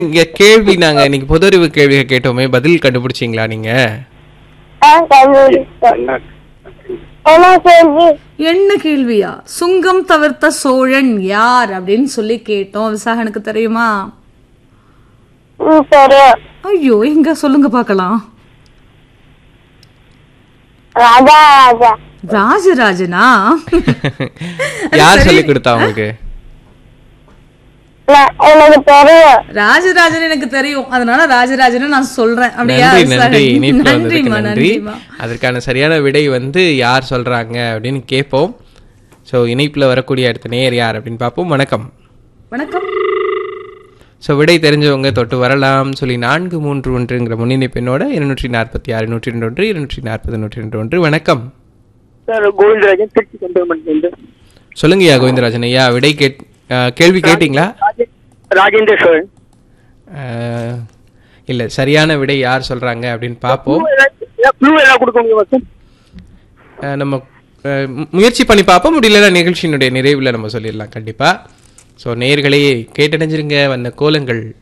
இங்க கேள்வி நாங்க இன்னைக்கு பொது அறிவு கேள்வியை கேட்டோமே பதில் கண்டுபிடிச்சீங்களா நீங்க ஆ கண்டுபிடிச்சோம் என்ன கேள்வி என்ன கேள்வியா சுங்கம் தவிர்த்த சோழன் யார் அப்படின்னு சொல்லி கேட்டோம் விசாகனுக்கு தெரியுமா ம் தெரியும் ஐயோ எங்க சொல்லுங்க பார்க்கலாம் ராஜா ராஜா ராஜராஜனா யார் சொல்லி கொடுத்தா உங்களுக்கு நான் எனக்கு தெரியும் ராஜராஜன் எனக்கு தெரியும் அதனால ராஜராஜன் நான் சொல்றேன் அப்படியா நன்றி விசாகன்? நன்றி இணைப்புல வந்ததுக்கு நன்றிம்மா நன்றி நன்றிம்மா அதற்கான சரியான விடை வந்து யார் சொல்றாங்க அப்படின்னு கேட்போம் ஸோ இணைப்புல வரக்கூடிய அடுத்த நேர் யார் அப்படின்னு பார்ப்போம் வணக்கம் வணக்கம் ஸோ விடை தெரிஞ்சவங்க தொட்டு வரலாம் சொல்லி நான்கு மூன்று ஒன்றுங்கிற முன்னிணைப்பு எண்ணோட இருநூற்றி நாற்பத்தி ஆறு நூற்றி ரெண்டு ஒன்று இருநூற்றி நாற்பது நூற்றி ரெண்டு ஒன்று வணக்கம் சார் கோவிந்தராஜன் திருச்சி கண்டோன்மெண்ட் சொல்லுங்கய்யா கோவிந்தராஜன் ஐயா விடை கேட் அஹ், கேள்வி கேட்டிங்களா ராஜேந்திர சோழன் அஹ், இல்ல சரியான விடை யார் சொல்றாங்க அப்படின்னு பார்ப்போம் ப்ளூ எல்லாம் கொடுக்க முடியுமா சார் அஹ், நம்ம அஹ், மு- முயற்சி பண்ணி பார்ப்போம் முடியலன்னா நிகழ்ச்சியினுடைய நிறைவில் நம்ம சொல்லிடலாம் கண்டிப்பா ஸோ நேயர்களே கேட்டடைஞ்சிருங்க வந்த கோலங்கள்